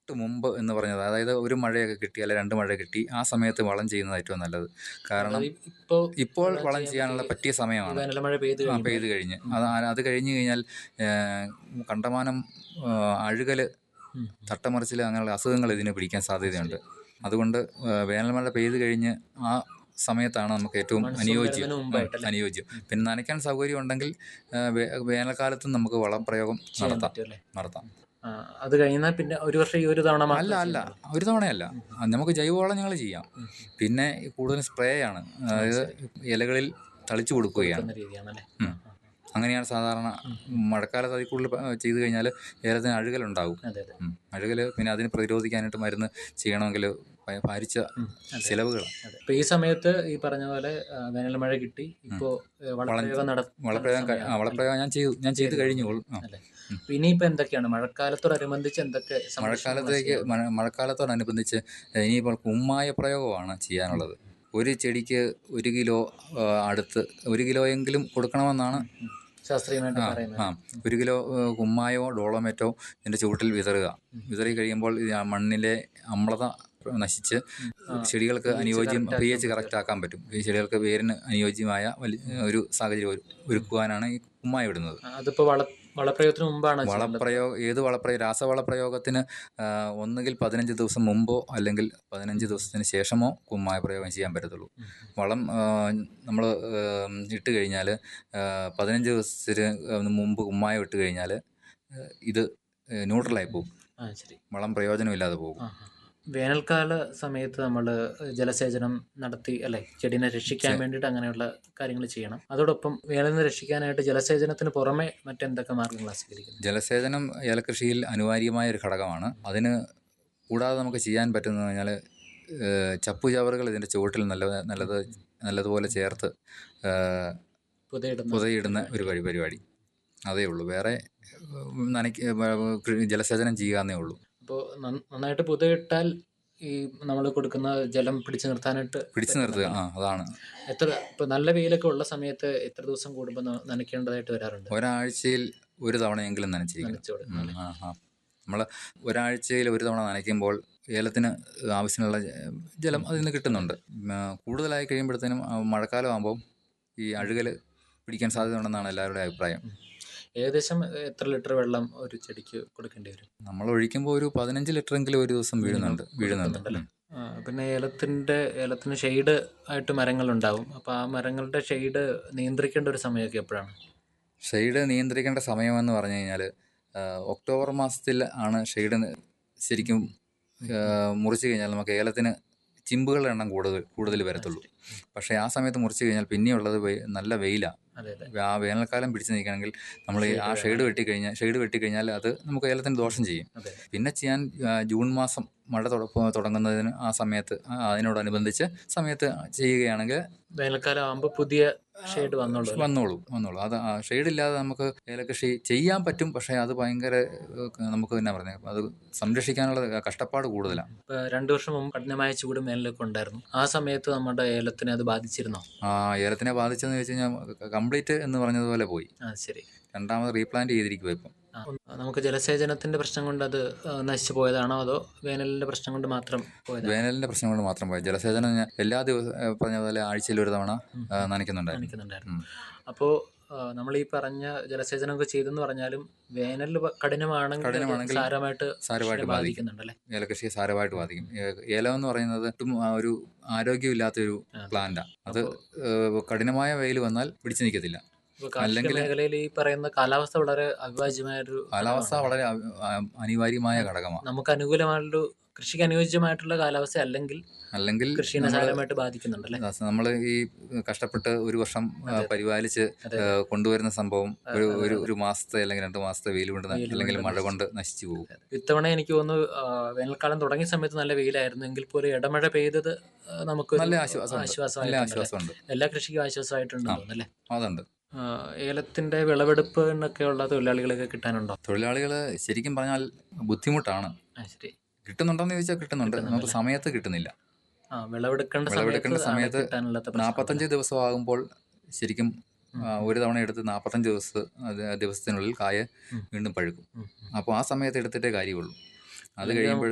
മുമ്പ് എന്ന് പറഞ്ഞത് അതായത് ഒരു മഴയൊക്കെ കിട്ടി അല്ലെ രണ്ട് മഴ കിട്ടി ആ സമയത്ത് വളം ചെയ്യുന്നത് ഏറ്റവും നല്ലത് കാരണം അതായത് ഇപ്പോ ഇപ്പോൾ വളം വളം ചെയ്യാൻ ചെയ്യാനുള്ള പറ്റിയ- പറ്റിയ സമയമാണ് വേനൽ മഴ പെയ്ത് ആ കഴിയുമ്പോൾ പെയ്ത് കഴിഞ്ഞ് അത് ആ- അത് കഴിഞ്ഞ് കഴിഞ്ഞാൽ ഏഹ്, കണ്ടമാനം ഏഹ്, അഴുകല് ഉം. തട്ടമറിച്ചിൽ അങ്ങനെയുള്ള അസുഖങ്ങൾ ഇതിനെ പിടിക്കാൻ സാധ്യതയുണ്ട് അതുകൊണ്ട് ഏഹ്, വേനൽമഴ പെയ്ത് കഴിഞ്ഞ് ആ സമയത്താണ് നമുക്ക് ഏറ്റവും മൺസൂൺ അനുയോജ്യം വരുന്നതിന് മുമ്പായിട്ടല്ലേ? അനുയോജ്യം പിന്നെ നനയ്ക്കാൻ സൗകര്യം ഉണ്ടെങ്കിൽ ഏഹ്, വേ- വേനൽക്കാലത്തും നമുക്ക് വളപ്രയോഗം ചെയ്യാൻ നടത്താം പറ്റും അല്ലേ നടത്താം ആ, അത് കഴിഞ്ഞാൽ പിന്നെ ഒരു വർഷം ഈ ഒരു തവണ മാത്രം അല്ല അല്ല ഒരു തവണയല്ല ആ, നമുക്ക് ജൈവവളം ഞങ്ങൾ ചെയ്യാം പിന്നെ കൂടുതൽ സ്പ്രേ ആണ് അതായത് ഇലകളിൽ തളിച്ചു കൊടുക്കുകയാണ് ചെയ്യുന്ന രീതിയാണല്ലേ ഉം. അങ്ങനെയാണ് സാധാരണ മഴക്കാലത്ത് അതിൽ കൂടുതൽ പ- ചെയ്ത് കഴിഞ്ഞാൽ ഏലത്തിന് അഴുകലുണ്ടാവും അതെ അതെ ഉം. അഴുകല് പിന്നെ അതിനെ പ്രതിരോധിക്കാനായിട്ട് മരുന്ന് ചെയ്യണമെങ്കിൽ ഭ- ഭാരിച്ച അതെ. ചിലവുകൾ അതെ ഇപ്പൊ ഈ സമയത്ത് ഈ പറഞ്ഞ പോലെ ആ, വേനൽ മഴ കിട്ടി ഇപ്പോ ഏ, വളപ്രയോഗം നടത്തുന്ന വളപ്രയോഗം ക- ആ, സമയമാണ്. വളപ്രയോഗം ഞാൻ ചെയ്തു ഞാൻ ചെയ്ത് കഴിഞ്ഞു ആ. അല്ലേ അപ്പൊ ഇനിയിപ്പോ എന്തൊക്കെയാണ് മഴക്കാലത്തോടനുബന്ധിച്ച് എന്തൊക്കെ സംരക്ഷണങ്ങൾ മഴക്കാലത്തേക്ക് ചെയ്യണം? മഴ- മഴക്കാലത്തോടനുബന്ധിച്ച് ഇനിയിപ്പോൾ കുമ്മായ പ്രയോഗമാണ് ചെയ്യാനുള്ളത് ഒരു ചെടിക്ക് ഒരു കിലോ ആ, അടുത്ത് ഒരു കിലോയെങ്കിലും കൊടുക്കണമെന്നാണ് ശാസ്ത്രീയമായിട്ട് ആ പറയുന്നത് ആ ഒരു കിലോ ഏഹ്, കുമ്മായോ ഡോളോമേറ്റോ ഇതിൻ്റെ ചുവട്ടിൽ വിതറുക വിതറി കഴിയുമ്പോൾ ഈ ആ മണ്ണിലെ അമ്ലത നശിച്ച് ചെടികൾക്ക് അനുയോജ്യം പി എച്ച് കറക്റ്റ് ആക്കാൻ പറ്റും ഈ ചെടികൾക്ക് വേരിന് അനുയോജ്യമായ വലി ഒരു സാഹചര്യം ഒരു- ഒരുക്കുവാനാണ് ഈ കുമ്മായ ഇടുന്നത് ആ, അതിപ്പോ വള വളപ്രയോഗത്തിന് മുമ്പാണ് ചെയ്യേണ്ടത്. വളപ്രയോഗ ഏത് വളപ്രയോഗ രാസവളപ്രയോഗത്തിന് ആ, ഒന്നുകിൽ പതിനഞ്ച് ദിവസം മുമ്പോ അല്ലെങ്കിൽ പതിനഞ്ച് ദിവസത്തിന് ശേഷമോ കുമ്മായ പ്രയോഗം ചെയ്യാൻ പറ്റത്തുള്ളൂ വളം നമ്മൾ ഇട്ട് കഴിഞ്ഞാൽ പതിനഞ്ച് ദിവസത്തിന് മുമ്പ് കുമ്മായം ഇട്ട് കഴിഞ്ഞാൽ ഇത് ന്യൂട്രലായി പോകും ആ ശരി വളം പ്രയോജനമില്ലാതെ പോകും ആ ആ. വേനൽക്കാല സമയത്ത് നമ്മൾ ജലസേചനം നടത്തി അല്ലെ ചെടീനെ രക്ഷിക്കാൻ വേണ്ടിയിട്ട് അങ്ങനെയുള്ള കാര്യങ്ങൾ ചെയ്യണം അതോടൊപ്പം വേനലിൽ നിന്ന് രക്ഷിക്കാനായിട്ട് ജലസേചനത്തിന് പുറമെ മറ്റെന്തൊക്കെ മാർഗങ്ങളാണ് സ്വീകരിക്കുന്നത് ജലസേചനം ഏലകൃഷിയിൽ അനിവാര്യമായ ഒരു ഘടകമാണ് അതിന് കൂടാതെ നമുക്ക് ചെയ്യാൻ പറ്റുന്നത് പറഞ്ഞാൽ ചപ്പുചവറുകൾ ഇതിൻ്റെ ചുവട്ടിൽ നല്ല നല്ലത് നല്ലതുപോലെ ചേർത്ത് ഏഹ്, പുതയിടുന്ന പുതയിടുന്ന ഒരു വഴി പരിപാടി അതേ ഉള്ളൂ വേറെ ഏഹ്, നനയ്ക്ക് ഏഹ്, ജലസേചനം ചെയ്യാന്നേ ഉള്ളൂ അപ്പോൾ നന്നായിട്ട് പുതയിട്ടാൽ ഈ നമ്മൾ കൊടുക്കുന്ന ജലം പിടിച്ചു നിർത്താനായിട്ട് പിടിച്ചു നിർത്തുക ആ അതാണ് എത്ര ഇപ്പൊ നല്ല വെയിലൊക്കെ ഉള്ള സമയത്ത് എത്ര ദിവസം കൂടുമ്പോൾ ന- നനയ്ക്കേണ്ടതായിട്ട് വരാറുണ്ട് ഒരാഴ്ചയിൽ ഒരു തവണയെങ്കിലും നനച്ചിരിക്കണം നനച്ചു കൊടുക്കണം ഉം, ആ ആ നമ്മൾ ഒരാഴ്ചയിൽ ഒരു തവണ നനയ്ക്കുമ്പോൾ ഏലത്തിന് ആവശ്യമുള്ള ജ- ജലം അതിൽ നിന്ന് കിട്ടുന്നുണ്ട് ഉം, ആ, കൂടുതലായി കഴിയുമ്പോഴത്തേനും ആ, മഴക്കാലം ആകുമ്പോൾ ഈ അഴുകൽ പിടിക്കാൻ സാധ്യതയുണ്ടെന്നാണ് എല്ലാവരുടെയും അഭിപ്രായം ഏകദേശം എത്ര ലിറ്റർ വെള്ളം ഒരു ചെടിക്ക് കൊടുക്കേണ്ടി വരും നമ്മൾ ഒഴിക്കുമ്പോൾ ഒരു പതിനഞ്ച് ലിറ്ററെങ്കിലും ഒരു ദിവസം വീഴുന്നുണ്ട് വീഴുന്നുണ്ട് കൊടുക്കുന്നുണ്ടല്ലേ? ഉം. ആ, പിന്നെ ഏലത്തിന്റെ ഏലത്തിന് ഷെയ്ഡ് ആയിട്ട് മരങ്ങൾ ഉണ്ടാവും അപ്പൊ ആ മരങ്ങളുടെ ഷെയ്ഡ് നിയന്ത്രിക്കേണ്ട ഒരു സമയമൊക്കെ എപ്പോഴാണ് ഷെയ്ഡ് നിയന്ത്രിക്കേണ്ട സമയമെന്ന് പറഞ്ഞു കഴിഞ്ഞാൽ ഒക്ടോബർ മാസത്തിൽ ആണ് ഷെയ്ഡ് ശരിക്കും ആ, മുറിച്ച് കഴിഞ്ഞാൽ നമുക്ക് ഏലത്തിന് ചിമ്പുകളുടെ എണ്ണം കൂടുതൽ കൂടുതൽ വരത്തുള്ളൂ പക്ഷേ ആ സമയത്ത് മുറിച്ച് കഴിഞ്ഞാൽ പിന്നെയുള്ളത് വെ- നല്ല വെയിലാണ് അതെ അതെ ആ വേനൽക്കാലം പിടിച്ചു നിൽക്കണമെങ്കിൽ നമ്മൾ ഈ ആ ഷെയ്ഡ് വെട്ടിക്കഴിഞ്ഞാൽ ഷെയ്ഡ് വെട്ടിക്കഴിഞ്ഞാൽ അത് നമുക്ക് ഏലത്തിന് ദോഷം ചെയ്യും അതെ പിന്നെ ചെയ്യാൻ ആ, ജൂൺ മാസം മഴ തുട- തുടങ്ങുന്നതിന് ആ സമയത്ത് ആ, അതിനോടനുബന്ധിച്ച് സമയത്ത് ചെയ്യുകയാണെങ്കിൽ വേനൽക്കാലം ആകുമ്പോൾ പുതിയ ഷെയ്ഡ് വന്നോളൂ അല്ലേ? വന്നോളൂ വന്നോളൂ അത് ആ ഷെയ്ഡില്ലാതെ നമുക്ക് ഏലകൃഷി ചെയ്യാൻ പറ്റും പക്ഷേ അത് ഭയങ്കര ഏഹ്, നമുക്ക് തന്നെ പറഞ്ഞത് അത് സംരക്ഷിക്കാനുള്ള കഷ്ടപ്പാട് കൂടുതലാണ് ഇപ്പൊ രണ്ടു വർഷം മുമ്പ് കഠിനമായ ചൂടും വേനലൊക്കെ ഉണ്ടായിരുന്നു ആ സമയത്ത് നമ്മുടെ ഏലത്തിനെ അത് ബാധിച്ചിരുന്നോ ആ ഏലത്തിനെ ബാധിച്ചെന്ന് വെച്ച് കഴിഞ്ഞാൽ കംപ്ലീറ്റ് എന്ന് പറഞ്ഞതുപോലെ പോയി ആ ശരി രണ്ടാമത് റീപ്ലാന്റ് ചെയ്തിരിക്കുക ഇപ്പം ആ, നമുക്ക് ജലസേചനത്തിന്റെ പ്രശ്നം കൊണ്ട് അത് ആ, നശിച്ചു പോയതാണോ അതോ വേനലിന്റെ പ്രശ്നം കൊണ്ട് മാത്രം പോയതാണോ വേനലിന്റെ പ്രശ്നം കൊണ്ട് മാത്രം പോയി ജലസേചനം ഞാൻ എല്ലാ ദിവസവും ഏഹ്, പറഞ്ഞ പോലെ ആഴ്ചയിൽ ഒരു തവണ ആ, നനയ്ക്കുന്നുണ്ടായിരുന്നു കാണിക്കുന്നുണ്ടായിരുന്നു ഉം. അപ്പോൾ നമ്മൾ ഈ പറഞ്ഞ ജലസേചനമൊക്കെ ചെയ്തെന്ന് പറഞ്ഞാലും വേനൽ വ- കഠിനമാണെങ്കിൽ അത് കഠിനമാണെങ്കിൽ സാരമായിട്ട് സാരമായിട്ട് കൃഷിയെ ബാധിക്കും ബാധിക്കുന്നുണ്ടല്ലേ ഏലകൃഷിയെ സാരമായിട്ട് ബാധിക്കും ഏ- ഏലം എന്ന് പറയുന്നത് ഒട്ടും ആ ഒരു ആരോഗ്യമില്ലാത്തൊരു അതെ. പ്ലാന്റാണ് അത് ഏഹ്, കഠിനമായ വെയിൽ വന്നാൽ പിടിച്ചു നിൽക്കത്തില്ല ഇപ്പൊ കാർഷിക അല്ലെങ്കിൽ- മേഖലയിൽ ഈ പറയുന്ന കാലാവസ്ഥ വളരെ അവിഭാജ്യമായൊരു കാലാവസ്ഥ ഘടകമാണ്. വളരെ അ- ആ- അനിവാര്യമായ ഘടകമാണ് നമുക്ക് അനുകൂലമായിട്ടുള്ള കൃഷിക്ക് അനുയോജ്യമായിട്ടുള്ള കാലാവസ്ഥ അല്ലെങ്കിൽ അല്ലെങ്കിൽ കൃഷിനെ സാരമായിട്ട് ബാധിക്കുന്നുണ്ടല്ലേ നമ്മൾ ഈ കഷ്ടപ്പെട്ട് ഒരു വർഷം ആ, അതെ. പരിപാലിച്ച് അതെ. ഏഹ്, കൊണ്ടുവരുന്ന സംഭവം ഒരു അതെ. ഒരു ഒരു മാസത്തെ അല്ലെങ്കിൽ രണ്ട് മാസത്തെ വെയിൽ കൊണ്ട് ന- വെയിൽ അല്ലെങ്കിൽ കൊണ്ട് മഴ കൊണ്ട് നശിച്ചു പോകും ഇത്തവണ എനിക്ക് തോന്നുന്നു ആ, വേനൽക്കാലം തുടങ്ങിയ സമയത്ത് നല്ല വെയിലായിരുന്നു എങ്കിൽ പോലും ഇടമഴ പെയ്തത് ആ, നമുക്ക് നല്ല ആശ്വാസമുണ്ട് നല്ല ആശ്വാസമായിട്ടുണ്ടല്ലേ? ആശ്വാസമുണ്ട് എല്ലാ കൃഷിക്കും ആശ്വാസമായിട്ടുണ്ട് തോന്നുന്നല്ലേ അതുണ്ട് ഏലത്തിന്റെ വിളവെടുപ്പിനൊക്കെയുള്ള തൊഴിലാളികളൊക്കെ കിട്ടാനുണ്ടോ തൊഴിലാളികൾ ശരിക്കും പറഞ്ഞാൽ ബുദ്ധിമുട്ടാണ് ആ ശരി കിട്ടുന്നുണ്ടോന്ന് ചോദിച്ചാൽ കിട്ടുന്നുണ്ട് നമുക്ക് സമയത്ത് കിട്ടുന്നില്ല ആ വിളവെടുക്കേണ്ട വിളവെടുക്കേണ്ട സമയത്ത് സമയത്ത് ആളെ കിട്ടാനില്ലാത്ത പ്രശ്നം നാൽപ്പത്തഞ്ച് ദിവസം ആകുമ്പോൾ ശരിക്കും ആ, ഒരു തവണ എടുത്ത് നാൽപ്പത്തഞ്ച് ദിവസ അത് ദിവസത്തിനുള്ളിൽ കായ ഉം. വീണ്ടും പഴുക്കും ഉം. അപ്പോൾ ആ സമയത്ത് എടുത്തിട്ടേ കാര്യമുള്ളൂ അത് അല്ലെങ്കിൽ കഴിയുമ്പോൾ